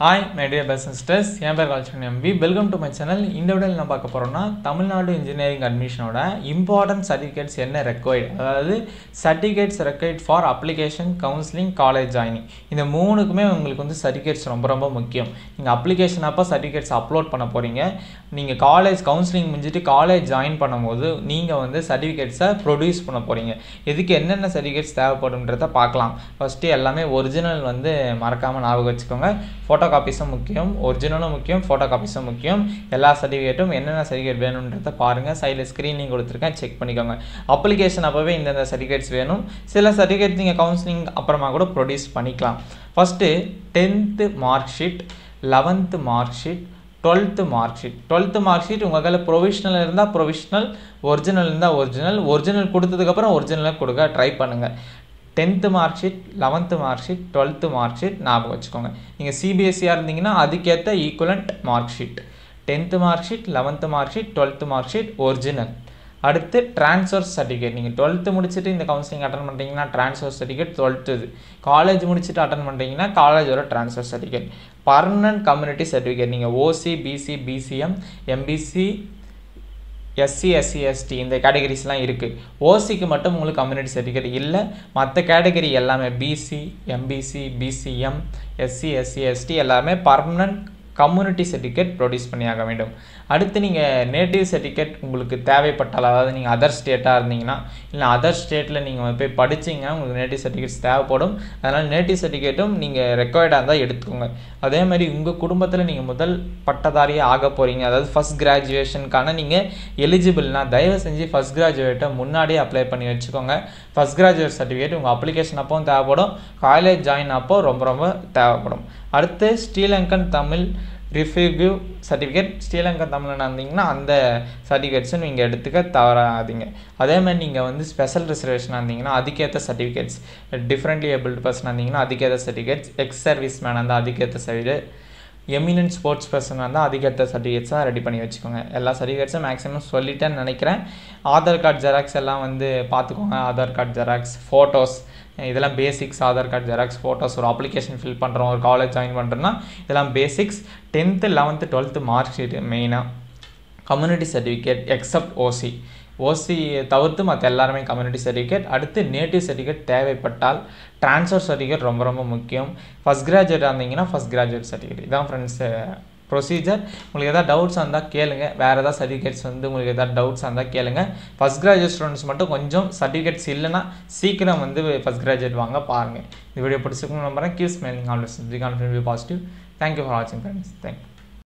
hi my dear பஸ் sisters என் பேர் கால்ச்சன் எம்பி வெல்கம் டு மை சேனல் இந்த விடையில் என்ன பார்க்க போகிறோம்னா தமிழ்நாடு இன்ஜினியரிங் அட்மிஷனோட இம்பார்ட்டன்ட் சர்டிஃபிகேட்ஸ் என்ன ரெக்வயர்ட் அதாவது certificates required for application counselling college joining இந்த மூணுக்குமே உங்களுக்கு வந்து சர்டிஃபிகேட்ஸ் ரொம்ப ரொம்ப முக்கியம் நீங்கள் அப்ளிகேஷன் அப்போ சர்டிஃபிகேட்ஸ் அப்லோட் பண்ண போகிறீங்க நீங்கள் காலேஜ் கவுன்சிலிங் முடிஞ்சிட்டு காலேஜ் ஜாயின் பண்ணும்போது நீங்கள் வந்து சர்டிஃபிகேட்ஸை ப்ரொடியூஸ் பண்ண போகிறீங்க இதுக்கு என்னென்ன சர்டிஃபிகேட்ஸ் தேவைப்படுன்றத பார்க்கலாம் ஃபஸ்ட்டு எல்லாமே ஒரிஜினல் வந்து மறக்காமல் ஞாபகம் வச்சுக்கோங்க ஃபோட்டோ காப்பீஸும் முக்கியம் ஒரிஜினலும் முக்கியம் ஃபோட்டோ காப்பீஸும் முக்கியம் எல்லா சர்டிஃபிகேட்டும் என்னென்ன சர்டிஃபிகேட் வேணுன்றத பாருங்கள் சைடில் ஸ்க்ரீனிங் கொடுத்துருக்கேன் செக் பண்ணிக்கோங்க அப்ளிகேஷன் அப்போவே இந்தந்த சர்டிஃபிகேட்ஸ் வேணும் சில சர்டிஃபிகேட் நீங்கள் கவுன்சிலிங் அப்புறமா கூட ப்ரொடியூஸ் பண்ணிக்கலாம் first tenth mark sheet eleventh mark sheet twelfth mark sheet twelfth mark sheet உங்கள் கையில் ப்ரொவிஷ்னல் இருந்தால் ப்ரொவிஷ்னல் ஒரிஜினல் இருந்தால் ஒரிஜினல் ஒரிஜினல் கொடுத்ததுக்கப்புறம் ஒரிஜினலாக கொடுக்க ட்ரை பண்ணுங்கள் tenth mark sheet eleventh mark sheet twelfth mark sheet ஞாபகம் வச்சுக்கோங்க நீங்கள் சிபிஎஸ்சியாக இருந்தீங்கன்னா அதுக்கேற்ற equivalent mark sheet tenth mark sheet eleventh mark sheet twelfth mark sheet original அடுத்து ட்ரான்ஸ்ஃபர் சர்டிஃபிகேட் நீங்கள் டுவெல்த்து முடிச்சுட்டு இந்த கவுன்சிலிங் அட்டன் பண்ணுறீங்கன்னா ட்ரான்ஸ்ஃபர் சர்டிஃபிகேட் டுவெல்த்து இது காலேஜ் முடிச்சுட்டு அட்டன் பண்ணுறீங்கன்னா காலேஜோட transfer certificate permanent community certificate நீங்கள் OC BC BCM MBC SC SC ST இந்த கேட்டகரிஸ்லாம் இருக்குது ஓசிக்கு மட்டும் உங்களுக்கு கம்யூனிட்டி சர்டிஃபிகேட் இல்லை மற்ற கேட்டகரி எல்லாமே BC MBC BCM SC SC ST எல்லாமே பர்மனன்ட் கம்யூனிட்டி சர்டிஃபிகேட் ப்ரொடியூஸ் பண்ணியாக வேண்டும் அடுத்து நீங்கள் நேட்டிவ் சர்டிஃபிகேட் உங்களுக்கு தேவைப்பட்டால் அதாவது நீங்கள் அதர் ஸ்டேட்டாக இருந்தீங்கன்னா இல்லை அதர் ஸ்டேட்டில் நீங்கள் போய் படிச்சிங்கன்னா உங்களுக்கு நேட்டிவ் சர்டிஃபிகேட்ஸ் தேவைப்படும் அதனால் நேட்டிவ் சர்டிஃபிகேட்டும் நீங்கள் ரெக்வயர்டாக இருந்தால் எடுத்துக்கோங்க அதே மாதிரி உங்கள் குடும்பத்தில் நீங்கள் முதல் பட்டதாரியாக ஆக போகிறீங்க அதாவது ஃபஸ்ட் கிராஜுவேஷனுக்கான நீங்கள் எலிஜிபிள்னா தயவு செஞ்சு ஃபஸ்ட் கிராஜுவேட்டை முன்னாடியே அப்ளை பண்ணி வச்சுக்கோங்க ஃபஸ்ட் கிராஜுவேட் சர்டிஃபிகேட் உங்கள் அப்ளிகேஷன் அப்போவும் தேவைப்படும் காலேஜ் ஜாயின் அப்போ ரொம்ப ரொம்ப தேவைப்படும் அடுத்து ஸ்ரீலங்கன் தமிழ் ரிஃப்யூ சர்டிஃபிகேட் ஸ்ரீலங்கா தமிழ்நாடு இருந்தீங்கன்னா அந்த சர்டிஃபிகேட்ஸும் நீங்கள் எடுத்துக்க தவறாதீங்க அதே மாதிரி நீங்கள் வந்து ஸ்பெஷல் ரிசர்வேஷனாக இருந்தீங்கன்னா அதுக்கேற்ற சர்டிஃபிகேட்ஸ் டிஃப்ரெண்ட்லி ஏபிள்டு பர்சனாக இருந்தீங்கன்னா அதுக்கேற்ற சர்டிஃபிகேட்ஸ் எக்ஸ் சர்வீஸ் மேன் இருந்தால் அதுக்கேற்ற சர்டிஃபிகேட் எமினன்ட் ஸ்போர்ட்ஸ் பர்சனாக இருந்தால் அதுக்கேற்ற சர்டிஃபிகேட்ஸாக ரெடி பண்ணி வச்சுக்கோங்க எல்லா சர்டிஃபிகேட்ஸும் மேக்ஸிமம் சொல்லிட்டேன்னு நினைக்கிறேன் ஆதார் கார்டு ஜெராக்ஸ் எல்லாம் வந்து பார்த்துக்கோங்க ஆதார் கார்டு ஜெராக்ஸ் ஃபோட்டோஸ் இதெல்லாம் basics Aadhaar card xerox photos ஒரு அப்ளிகேஷன் ஃபில் பண்ணுறோம் ஒரு காலேஜ் ஜாயின் பண்ணுறோன்னா இதெல்லாம் basics tenth eleventh twelfth mark sheet மெயினாக community certificate except OC OC தவிர்த்து மற்ற எல்லாருமே கம்யூனிட்டி சர்டிஃபிகேட் அடுத்து நேட்டிவ் சர்டிஃபிகேட் தேவைப்பட்டால் ட்ரான்ஸ்ஃபர் சர்டிஃபிகேட் ரொம்ப ரொம்ப முக்கியம் ஃபஸ்ட் கிராஜுவேட் இருந்தீங்கன்னா ஃபஸ்ட் கிராஜுவேட் சர்டிஃபிகேட் இதான் ஃப்ரெண்ட்ஸ் ப்ரொசீஜர் உங்களுக்கு எதாவது டவுட்ஸ் இருந்தால் கேளுங்க வேறு எதாவது சர்டிஃபிகேட்ஸ் வந்து உங்களுக்கு எதாவது டவுட்ஸ் இருந்தால் கேளுங்க ஃபஸ்ட் கிராஜுவேட் ஸ்டூடெண்ட்ஸ் மட்டும் கொஞ்சம் சர்டிஃபிகேட்ஸ் இல்லைனா சீக்கிரம் வந்து ஃபஸ்ட் கிராஜுவேட் வாங்க பாருங்கள் இந்த வீடியோ பிடிச்சிருக்கணும் நம்புறேன் keep smiling always be confident be positive thank you for வாட்சிங் ஃப்ரெண்ட்ஸ் தேங்க்யூ